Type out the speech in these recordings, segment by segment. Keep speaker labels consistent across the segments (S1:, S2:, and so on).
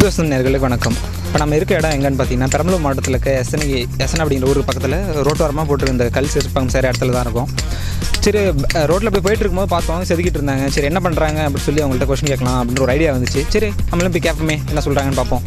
S1: விவசாய நேர்களுக்கு வணக்கம் இப்போ நம்ம இருக்க இடம் எங்கன்னு பார்த்தீங்கன்னா பெரம்பலூர் மாவட்டத்தில் இருக்க எஸ்என் எஸ்என் அப்படிங்கிற ஊர் பக்கத்தில் ரோட்டோரமாக போட்டிருந்த கல் சிற்பம் சேர இடத்துல தான் இருக்கும் சரி ரோட்டில் போய் போயிட்டு இருக்கும்போது பார்த்தோம் செதுக்கிட்டு இருந்தாங்க சரி என்ன பண்ணுறாங்க அப்படின்னு சொல்லி அவங்கள்ட்ட கொஸ்டின் கேட்கலாம் அப்படின்ற ஒரு ஐடியா வந்துச்சு சரி நம்மளும் போய் கேட்போமே என்ன சொல்கிறாங்கன்னு பார்ப்போம்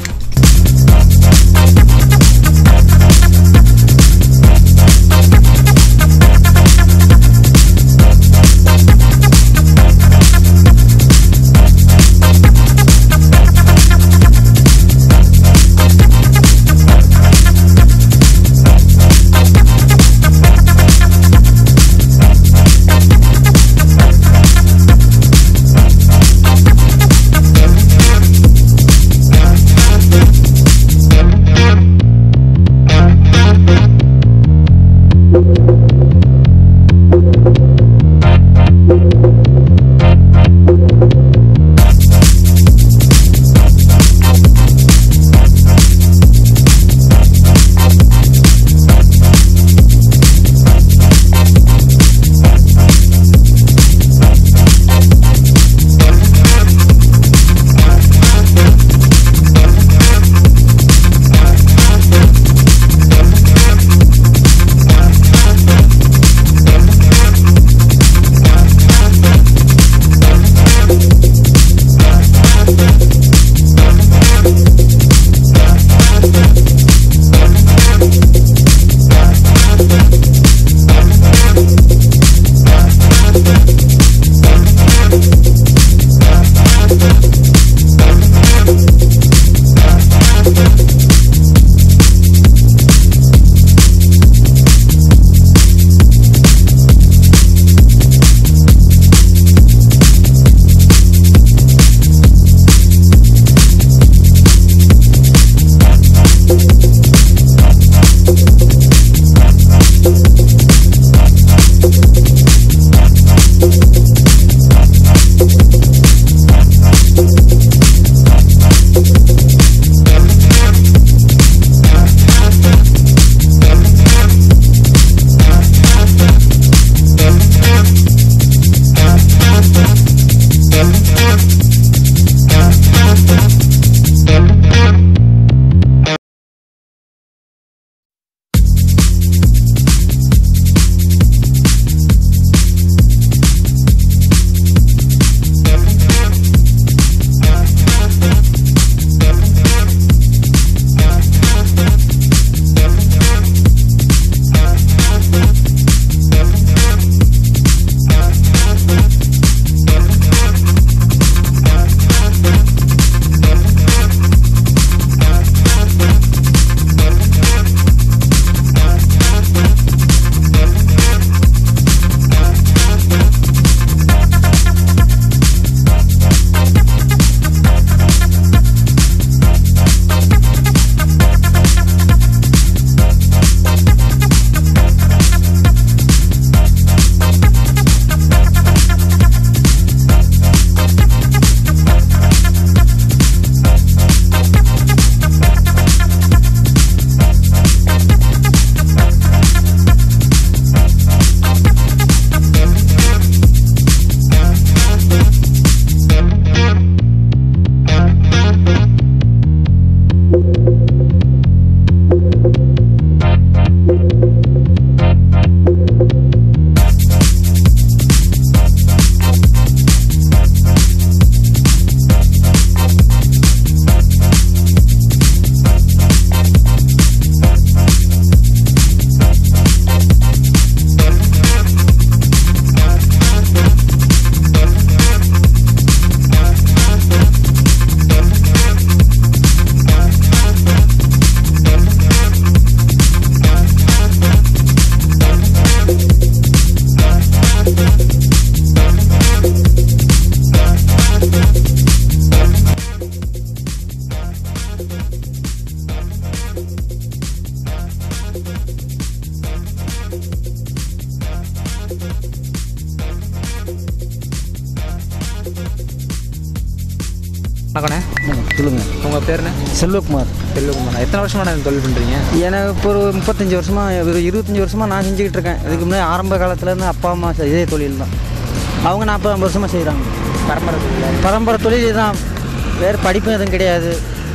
S1: வணக்கண்ணே
S2: சொல்லுங்கள்
S1: உங்கள் பேருண்ணே
S2: செல்வகுமார்
S1: செல்வகுமார் எத்தனை வருஷமா நான் தொழில் பண்ணுறீங்க
S2: எனக்கு இப்போ ஒரு முப்பத்தஞ்சு வருஷமாக ஒரு இருபத்தஞ்சி வருஷமாக நான் செஞ்சுக்கிட்டு இருக்கேன் இதுக்கு முன்னாடி ஆரம்ப காலத்துலேருந்து அப்பா அம்மா செ- இதே தொழில் தான் அவங்க நாற்பது ஐம்பது வருஷமாக செய்கிறாங்க
S1: பரம்பரை தொழில்
S2: பரம்பரை தொழில் இதுதான் வேறு படிப்பு எதுவும் கிடையாது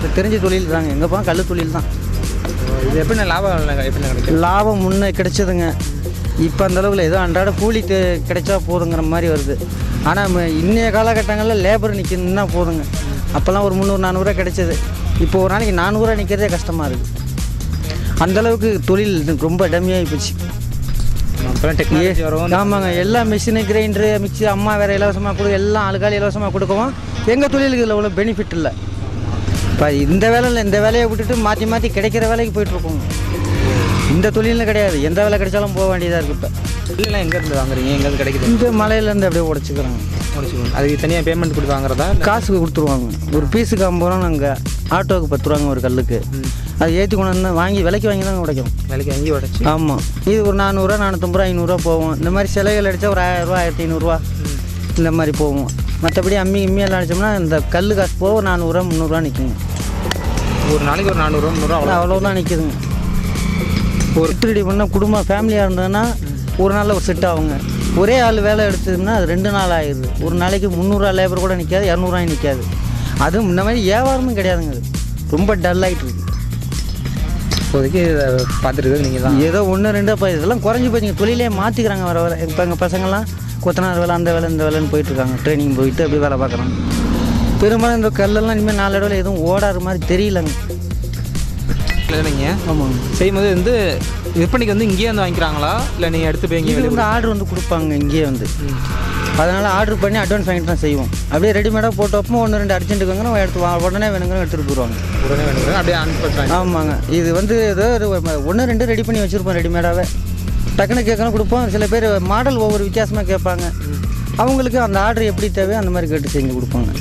S2: தெரிஞ்ச தொழில் தாங்க எங்கே போனால் கல் தொழில் தான்
S1: இது எப்படி லாபம் எப்படி கிடைக்கும்
S2: லாபம் முன்னே கிடைச்சதுங்க இப்போ அந்த அளவுக்கு ஏதோ அன்றாட கூலி தெ- கிடைச்சா போதுங்கிற மாதிரி வருது ஆனால் இன்னைய காலகட்டங்களில் லேபர் நிற்கணுன்னா போதுங்க அப்போல்லாம் ஒரு முந்நூறு நானூறுரூவா கிடைச்சது இப்போ ஒரு நாளைக்கு நானூறுரூவா நிற்கிறதே கஷ்டமாக இருக்குது அந்த அளவுக்கு தொழில் ரொம்ப டம்மியாகி போச்சு
S1: அப்புறம் டெக்னாலஜி வரும்
S2: ஆமாங்க எல்லா மிஷினு கிரைண்டரு மிக்ஸி அம்மா வேறு இலவசமாக கொடு எல்லாம் ஆளுக்கால் இலவசமாக கொடுக்கவும் எங்கள் தொழிலுக்கு இதில் அவ்வளோ பெனிஃபிட் இல்லை இப்போ இந்த வேலையில் இந்த வேலையை விட்டுட்டு மாற்றி மாற்றி கிடைக்கிற வேலைக்கு போயிட்டுருக்கோம் இந்த தொழிலில் கிடையாது எந்த வேலை கிடைச்சாலும் போக வேண்டியதாக இருக்குது இப்போ
S1: இல்லைன்னா எங்கேருந்து வாங்குறீங்க எங்கேருந்து கிடைக்குது
S2: இந்த மலையிலேருந்து அப்படியே உடச்சிக்கிறாங்க
S1: முடிச்சுக்கோங்க அதுக்கு தனியாக பேமெண்ட் கொடுத்து வாங்குறதா இல்லை
S2: காசு கொடுத்துருவாங்க ஒரு பீஸுக்கு ஐம்பது ரூபா நாங்கள் ஆட்டோவுக்கு பத்து ரூபாங்க ஒரு கல்லுக்கு அது ஏற்றி கொண்டு வந்து வாங்கி விலைக்கு வாங்கி தான் உடைக்கும்
S1: வேலைக்கு வாங்கி உடச்சி
S2: ஆமாம் இது ஒரு நானூறுரூவா நானூற்றம்பது ரூபா ஐநூறுரூவா போகும் இந்த மாதிரி சிலைகள் அடித்தா ஒரு ஆயிரரூவா ஆயிரத்தி ஐநூறுரூவா இந்த மாதிரி போகும் மற்றபடி அம்மி இம்மியெல்லாம் அடித்தோம்னா இந்த கல் காசு போக ஒரு நானூறுரூவா முந்நூறுரூவா நிற்குங்க
S1: ஒரு நாளைக்கு ஒரு நானூறுரூவா முந்நூறுவா அவ்வளோ
S2: அவ்வளோதான் நிற்கிதுங்க ஒரு ரெடி பண்ணால் குடும்பம் ஃபேமிலியாக இருந்ததுன்னா ஒரு நாளில் ஒரு செட் ஆகுங்க ஒரே ஆள் வேலை எடுத்ததுன்னா அது ரெண்டு நாள் ஆயிடுது ஒரு நாளைக்கு முந்நூறுரூவா லேபர் கூட நிற்காது இரநூறுவாயும் நிற்காது அதுவும் இந்த மாதிரி வியாபாரமும் கிடையாதுங்க அது ரொம்ப டல் ஆகிட்டு இருக்கு
S1: இப்போதைக்கு இதை பார்த்துட்டு நீங்கள் தான்
S2: ஏதோ ஒன்று ரெண்டு இப்போ இதெல்லாம் குறைஞ்சி போச்சுங்க தொழிலே மாற்றிக்கிறாங்க வர வர இப்போ எங்கள் பசங்கள்லாம் கொத்தனார் வேலை அந்த வேலை இந்த வேலைன்னு போயிட்டுருக்காங்க ட்ரைனிங் போயிட்டு அப்படியே வேலை பார்க்குறாங்க பெரும்பாலும் இந்த கல்லெல்லாம் இனிமேல் நாலு இடத்துல எதுவும் ஓடாத மாதிரி தெரியலங்க
S1: இல்லைங்க
S2: ஆமாங்க
S1: செய்யும்போது வந்து விற்பனைக்கு வந்து இங்கேயே வந்து வாங்கிக்கிறாங்களா இல்லை நீங்கள் எடுத்து போய் இங்கே
S2: இது வந்து ஆர்டர் வந்து கொடுப்பாங்க இங்கேயே வந்து அதனால் ஆர்டர் பண்ணி அட்வான்ஸ் வாங்கிட்டு தான் செய்வோம் அப்படியே ரெடிமேடாக போட்டப்போ ஒன்று ரெண்டு அர்ஜென்ட்டுக்கு வாங்க எடுத்து வா- உடனே வேணுங்கிற எடுத்துகிட்டு போயிடுவாங்க
S1: உடனே வேணும் அப்படியே அனுப்பிடுறாங்க
S2: ஆமாங்க இது வந்து ஏதோ ஒன்று ரெண்டு ரெடி பண்ணி வச்சுருப்போம் ரெடிமேடாகவே டக்குன்னு கேட்கணும் கொடுப்போம் சில பேர் மாடல் ஒவ்வொரு வித்தியாசமாக கேட்பாங்க அவங்களுக்கு அந்த ஆர்டர் எப்படி தேவையோ அந்த மாதிரி கேட்டு செஞ்சு கொடுப்பாங்க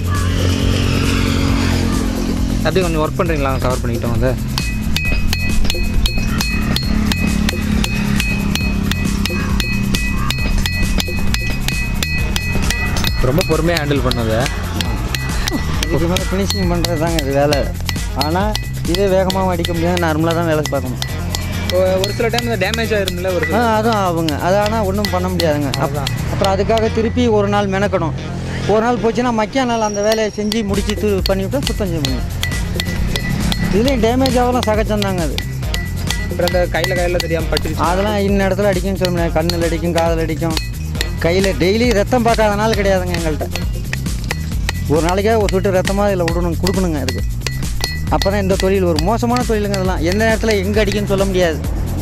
S1: அப்படியே கொஞ்சம் ஒர்க் பண்ணுறீங்களா கவர் பண்ணிக்கிட்டோம் அதை ரொம்ப பொறுமையாக ஹேண்டில் பண்ணது
S2: இதுக்கு மேலே ஃபினிஷிங் பண்ணுறது தாங்க இது வேலை ஆனால் இதே வேகமாக அடிக்க முடியாது நார்மலாக தான் வேலை பார்க்கணும்
S1: ஒரு சில டைம் இந்த டேமேஜ் ஆயிருந்துல ஒரு
S2: ஆ அதுவும் ஆகுங்க அது ஆனால் ஒன்றும் பண்ண முடியாதுங்க அப்- அப்புறம் அதுக்காக திருப்பி ஒரு நாள் மெனக்கணும் ஒரு நாள் போச்சுன்னா மக்கிய நாள் அந்த வேலையை செஞ்சு முடிச்சு து பண்ணிவிட்டு சுத்தம் செய்ய முடியும் இதுலேயும் டேமேஜ் ஆகலாம் சகஜம்தாங்க அது
S1: அப்புறம் அந்த கையில் கையில் தெரியாமல் பட்டுருச்சு
S2: அதெல்லாம் இன்ன இடத்துல அடிக்கும்னு சொல்ல முடியாது கண்ணில் அடிக்கும் காதில் அடிக்கும் கையில் டெய்லி ரத்தம் பார்க்காத நாள் கிடையாதுங்க எங்கள்கிட்ட ஒரு நாளைக்கே ஒரு சொட்டு ரத்தமாக இதில் விடணும் கொடுக்கணுங்க அதுக்கு அப்போ தான் இந்த தொழில் ஒரு மோசமான தொழிலுங்க இதெல்லாம் எந்த நேரத்தில் எங்கே அடிக்குன்னு சொல்ல முடியாது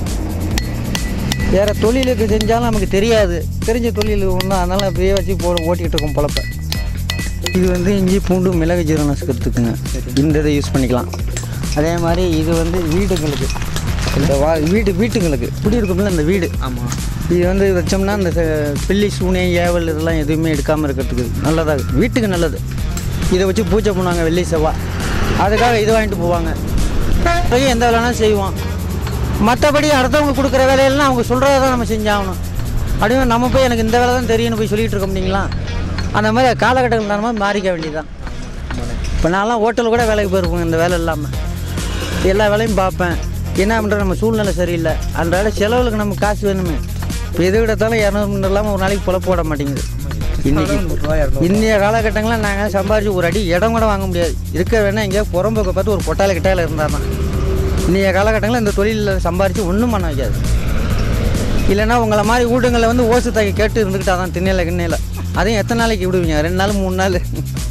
S2: வேறு தொழிலுக்கு செஞ்சாலும் நமக்கு தெரியாது தெரிஞ்ச தொழில் ஒன்று அதனால் அப்படியே வச்சு போ ஓட்டிகிட்டு இருக்கோம் பொழப்ப இது வந்து இஞ்சி பூண்டு மிளகு ஜீரணம் நசுக்கிறதுக்குங்க இந்த இதை யூஸ் பண்ணிக்கலாம் அதே மாதிரி இது வந்து வீடுங்களுக்கு இந்த வா வீடு வீட்டுங்களுக்கு குடியிருக்கும்ல இந்த வீடு
S1: ஆமாம்
S2: இது வந்து வச்சோம்னா இந்த ச- பில்லி சூனே ஏவல் இதெல்லாம் எதுவுமே எடுக்காமல் இருக்கிறதுக்கு நல்லதாக வீட்டுக்கு நல்லது இதை வச்சு பூஜை பண்ணுவாங்க வெள்ளி செவ்வாய் அதுக்காக இது வாங்கிட்டு போவாங்க பிறகு எந்த வேலைனாலும் செய்வோம் மற்றபடி அடுத்தவங்க கொடுக்குற வேலையெல்லாம் அவங்க சொல்கிறத தான் நம்ம செஞ்சாகணும் அப்படியே நம்ம போய் எனக்கு இந்த வேலை தான் தெரியும்னு போய் சொல்லிட்டு இருக்க முடியுங்களா அந்த மாதிரி காலகட்டங்கள் தகுந்த மாதிரி மாறிக்க வேண்டியதுதான் இப்போ நான்லாம் ஹோட்டல் கூட வேலைக்கு போயிருப்போங்க இந்த வேலை இல்லாமல் எல்லா வேலையும் பார்ப்பேன் என்ன பண்ணுற நம்ம சூழ்நிலை சரியில்லை அன்றாட செலவுகளுக்கு நம்ம காசு வேணுமே இப்போ எது விடத்தாலும் இரநூறு இல்லாமல் ஒரு நாளைக்கு பொழப்பு போட மாட்டேங்குது இன்னைக்கு இன்றைய காலகட்டங்களில் நாங்கள் சம்பாரிச்சு ஒரு அடி இடம் கூட வாங்க முடியாது இருக்க வேணா எங்கேயோ புறம்போக்க பார்த்து ஒரு கொட்டால கிட்டால இருந்தால் தான் இன்றைய காலகட்டங்களில் இந்த தொழிலில் சம்பாரித்து ஒன்றும் பண்ண வைக்காது இல்லைன்னா உங்களை மாதிரி வீடுங்களில் வந்து ஓசு தாக்கி கேட்டு இருந்துக்கிட்டா தான் திண்ணையில் கிண்ணையில் அதையும் எத்தனை நாளைக்கு விடுவீங்க ரெண்டு நாள் மூணு நாள்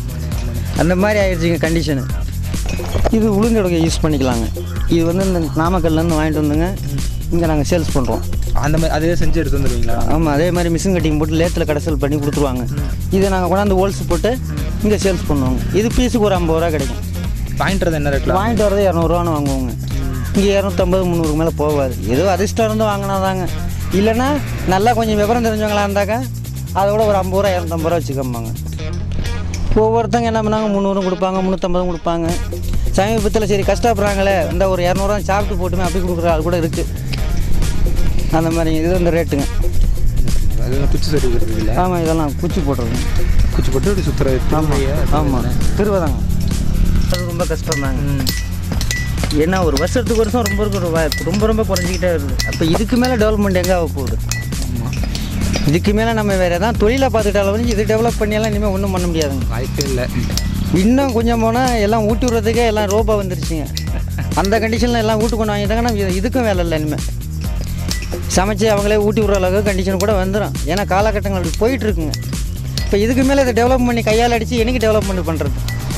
S2: அந்த மாதிரி ஆயிடுச்சுங்க கண்டிஷனு இது உளுந்தொடகை யூஸ் பண்ணிக்கலாங்க இது வந்து இந்த நாமக்கல்லேருந்து வாங்கிட்டு வந்துங்க இங்கே நாங்கள் சேல்ஸ் பண்ணுறோம்
S1: அந்த மாதிரி அதே செஞ்சு எடுத்து வந்துடுவீங்களா
S2: ஆமாம் அதே மாதிரி மிஷின் கட்டிங் போட்டு லேத்தில் கடைசல் பண்ணி கொடுத்துருவாங்க இதை நாங்கள் கொண்டாந்து ஹோல்ஸ் போட்டு இங்கே சேல்ஸ் பண்ணுவோங்க இது பீஸுக்கு ஒரு ஐம்பது ரூபா கிடைக்கும்
S1: வாங்கிட்டு என்ன ரேட்டில்
S2: வாங்கிட்டு வரது இரநூறுவான்னு வாங்குவோங்க இங்கே இரநூத்தம்பது முந்நூறுக்கு மேலே போகாது ஏதோ அதிர்ஷ்டம் இருந்து வாங்கினாதாங்க இல்லைன்னா நல்லா கொஞ்சம் விவரம் தெரிஞ்சவங்களா இருந்தாக்கா அதோட ஒரு ஐம்பது ரூபா இரநூத்தம்பது ரூபா வச்சுக்கம்பாங்க ஒவ்வொருத்தங்க என்ன பண்ணாங்க முந்நூறும் கொடுப்பாங்க முந்நூற்றம்பதும் கொடுப்பாங்க சமீபத்தில் சரி கஷ்டப்படுறாங்களே இந்த ஒரு இரநூறுவா சாப்பிட்டு போட்டுமே அப்படி கொடுக்குற ஆள் கூட இருக்குது அந்த மாதிரி இது இந்த ரேட்டுங்க
S1: அது வந்து குச்சி செடி இருக்குது இல்லை
S2: ஆமாம் இதெல்லாம் குச்சி போட்டுருங்க
S1: குச்சி போட்டு இப்படி சுற்றுறது
S2: ஆமாம் ஆமாம் திருவதாங்க அது ரொம்ப கஷ்டம்தாங்க ஏன்னா ஒரு வருஷத்துக்கு வருஷம் ரொம்ப ரொம்ப வ- ரொம்ப ரொம்ப குறைஞ்சிக்கிட்டே இருக்குது அப்போ இதுக்கு மேலே டெவலப்மெண்ட் எங்கே ஆக போகுது இதுக்கு மேலே நம்ம வேறு எதாவது தொழிலை பார்த்துக்கிட்டாலும் வந்து இது டெவலப் பண்ணியெல்லாம் இனிமேல் ஒன்றும் பண்ண முடியாதுங்க
S1: வாய்ப்பே இல்லை
S2: இன்னும் கொஞ்சம் போனால் எல்லாம் ஊட்டி விடுறதுக்கே எல்லாம் ரோபோ வந்துருச்சுங்க அந்த கண்டிஷனில் எல்லாம் வீட்டு கொண்டு வாங்கிட்டாங்கன்னா இது- இதுக்கும் வேலை இல்லை இனிமேல் சமைச்சு அவங்களே ஊட்டி விடுற அளவுக்கு கண்டிஷன் கூட வந்துடும் ஏன்னா காலகட்டங்கள் அப்படி போயிட்டு இருக்குங்க இப்போ இதுக்கு மேலே இதை டெவலப் பண்ணி கையால் அடித்து என்னைக்கு டெவலப்மெண்ட் பண்ணுறது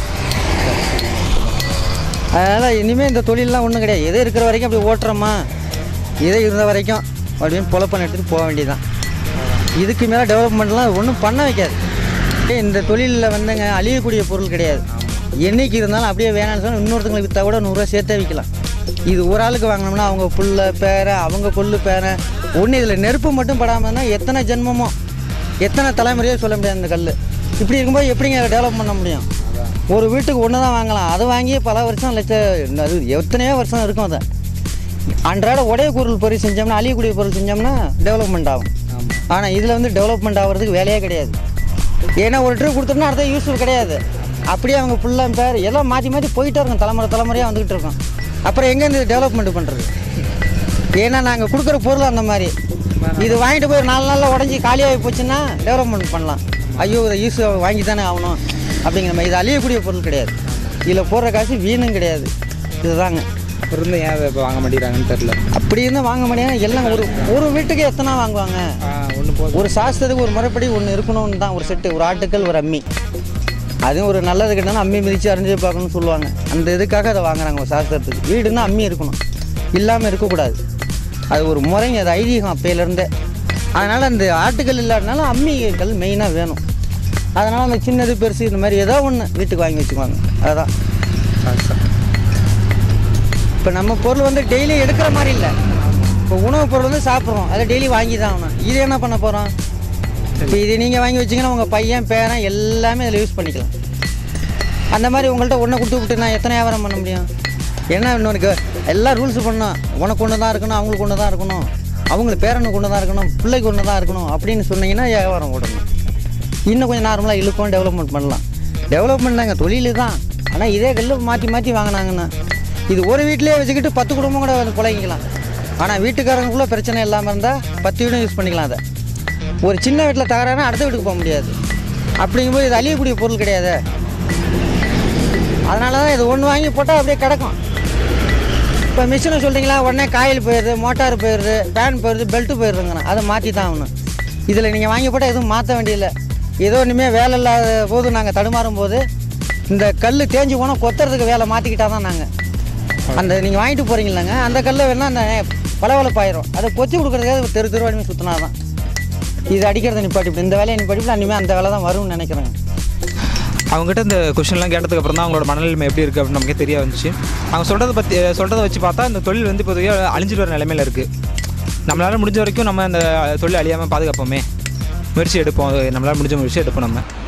S2: அதனால் இனிமேல் இந்த தொழிலெலாம் ஒன்றும் கிடையாது எது இருக்கிற வரைக்கும் அப்படி ஓட்டுறோமா எது இருந்த வரைக்கும் அப்படின்னு பொழப்பன் எடுத்துகிட்டு போக வேண்டியதுதான் இதுக்கு மேலே டெவலப்மெண்ட்லாம் ஒன்றும் பண்ண வைக்காது ஏய், இந்த தொழிலில் வந்துங்க அழியக்கூடிய பொருள் கிடையாது என்னைக்கு இருந்தாலும் அப்படியே வேணாம்னு சொன்னால் இன்னொருத்தங்களுக்கு விற்றா கூட நூறுரூவா சேர்த்தே விற்கலாம் இது ஒரு ஆளுக்கு வாங்கினோம்னா அவங்க புல்ல பேரை அவங்க கொள்ளு பேரை ஒன்று இதில் நெருப்பு மட்டும் படாமல்னா எத்தனை ஜென்மமோ எத்தனை தலைமுறையோ சொல்ல முடியாது இந்த கல் இப்படி இருக்கும்போது எப்படிங்க டெவலப் பண்ண முடியும் ஒரு வீட்டுக்கு ஒன்று தான் வாங்கலாம் அது வாங்கி பல வருஷம் லட்சம் அது எத்தனையோ வருஷம் இருக்கும் அதை அன்றாட உடைய பொருள் பொருள் செஞ்சோம்னா அழியக்கூடிய பொருள் செஞ்சோம்னா டெவலப்மெண்ட் ஆகும் ஆனால் இதில் வந்து டெவலப்மெண்ட் ஆகிறதுக்கு வேலையே கிடையாது ஏன்னா ஒரு ட்ரிப் கொடுத்தோம்னா அடுத்த யூஸ்ஃபுல் கிடையாது அப்படியே அவங்க ஃபுல்லாக பேர் எல்லாம் மாற்றி மாற்றி போயிட்டே இருக்கும் தலைமுறை தலைமுறையாக வந்துக்கிட்டு இருக்கோம் அப்புறம் எங்கேருந்து டெவலப்மெண்ட் பண்ணுறது ஏன்னா நாங்கள் கொடுக்குற பொருள் அந்த மாதிரி இது வாங்கிட்டு போய் ஒரு நாலு நாளில் உடஞ்சி காலியாகி போச்சுன்னா டெவலப்மெண்ட் பண்ணலாம் ஐயோ இதை யூஸ் வாங்கி தானே ஆகணும் அப்படிங்கிற மாதிரி இது அழியக்கூடிய பொருள் கிடையாது இதில் போடுற காசு வீணும் கிடையாது இதுதாங்க
S1: இருந்து ஏன் அதை இப்போ வாங்க மாட்டேங்கிறாங்கன்னு தெரில
S2: அப்படி இருந்தால் வாங்க முடியாது எல்லாம் ஒரு ஒரு வீட்டுக்கு எத்தனை வாங்குவாங்க
S1: ஒன்று போதும்
S2: ஒரு சாஸ்திரத்துக்கு ஒரு முறைப்படி ஒன்று இருக்கணும்னு தான் ஒரு செட்டு ஒரு ஆட்டுக்கள் ஒரு அம்மி அதுவும் ஒரு நல்லது கிட்டனா அம்மி மிதித்து அறிஞ்சு பார்க்கணும்னு சொல்லுவாங்க அந்த இதுக்காக அதை வாங்குறாங்க ஒரு சாஸ்திரத்துக்கு வீடுன்னா அம்மி இருக்கணும் இல்லாமல் இருக்கக்கூடாது அது ஒரு முறைங்க அது ஐதீகம் அப்பையிலேருந்தே அதனால் அந்த ஆட்டுக்கள் இல்லாதனால அம்மிகள் மெயினாக வேணும் அதனால் அந்த சின்னது பெருசு இந்த மாதிரி ஏதோ ஒன்று வீட்டுக்கு வாங்கி வச்சுக்குவாங்க அதுதான் இப்போ நம்ம பொருள் வந்து டெய்லி எடுக்கிற மாதிரி இல்லை இப்போ உணவுப் பொருள் வந்து சாப்பிட்றோம் அதை டெய்லி வாங்கி தான் ஆகணும் இது என்ன பண்ண போகிறோம் இப்போ இது நீங்கள் வாங்கி வச்சிங்கன்னா உங்கள் பையன் பேரன் எல்லாமே இதில் யூஸ் பண்ணிக்கலாம் அந்த மாதிரி உங்கள்கிட்ட ஒன்றை கொடுத்து விட்டு நான் எத்தனை வியாபாரம் பண்ண முடியும் ஏன்னா இன்னொருக்கு எல்லாம் ரூல்ஸ் பண்ணோம் உனக்கு ஒன்று தான் இருக்கணும் அவங்களுக்கு ஒன்று தான் இருக்கணும் அவங்களுக்கு பேரனுக்கு ஒன்று தான் இருக்கணும் பிள்ளைக்கு ஒன்று தான் இருக்கணும் அப்படின்னு சொன்னீங்கன்னா வியாபாரம் ஓடணும் இன்னும் கொஞ்சம் நார்மலாக இழுக்கும் டெவலப்மெண்ட் பண்ணலாம் டெவலப்மெண்ட் தாங்க தொழில் தான் ஆனால் இதே கல்லு மாற்றி மாற்றி வாங்கினாங்கன்னா இது ஒரு வீட்டிலேயே வச்சுக்கிட்டு பத்து குடும்பம் கூட வந்து பிழைக்கலாம் ஆனால் வீட்டுக்காரங்களுக்குள்ள பிரச்சனை இல்லாமல் இருந்தால் பத்து வீடும் யூஸ் பண்ணிக்கலாம் அதை ஒரு சின்ன வீட்டில் தகராறுனா அடுத்த வீட்டுக்கு போக முடியாது அப்படிங்கும்போது இது அழியக்கூடிய பொருள் கிடையாது அதனால தான் இது ஒன்று வாங்கி போட்டால் அப்படியே கிடக்கும் இப்போ மிஷினை சொல்கிறீங்களா உடனே காயில் போயிடுது மோட்டார் போயிடுது ஃபேன் போயிடுது பெல்ட்டு போயிடுதுங்கண்ணா அதை மாற்றி தான் ஆகணும் இதில் நீங்கள் வாங்கி போட்டால் எதுவும் மாற்ற வேண்டியதில்லை ஏதோ இனிமேல் வேலை இல்லாத போது நாங்கள் தடுமாறும் போது இந்த கல் தேஞ்சு போனால் கொத்துறதுக்கு வேலை மாற்றிக்கிட்டா தான் நாங்கள் அந்த நீங்கள் வாங்கிட்டு போகிறீங்களாங்க அந்த கல்லை வேணால் அந்த பளபளப்பாயிரும் அதை கொத்தி கொடுக்குறதுக்காக தெரு தெருவாடிமே சுற்றினா தான் இது அடிக்கிறத நிப்பாட்டி இப்படி இந்த வேலையை நிப்பாட்டி இனிமேல் அந்த வேலை தான் வரும்னு நினைக்கிறேங்க
S1: அவங்ககிட்ட இந்த கொஷின்லாம் கேட்டதுக்கு அப்புறம் தான் அவங்களோட மனநிலைமை எப்படி இருக்குது அப்படின்னு நமக்கே தெரிய வந்துச்சு அவங்க சொல்கிறத பற்றி சொல்கிறத வச்சு பார்த்தா இந்த தொழில் வந்து இப்போதைக்கு அழிஞ்சிட்டு வர நிலைமையில இருக்குது நம்மளால் முடிஞ்ச வரைக்கும் நம்ம அந்த தொழில் அழியாமல் பாதுகாப்போமே முயற்சி எடுப்போம் அது நம்மளால் முடிஞ்ச முயற்சி எடுப்போம் நம்ம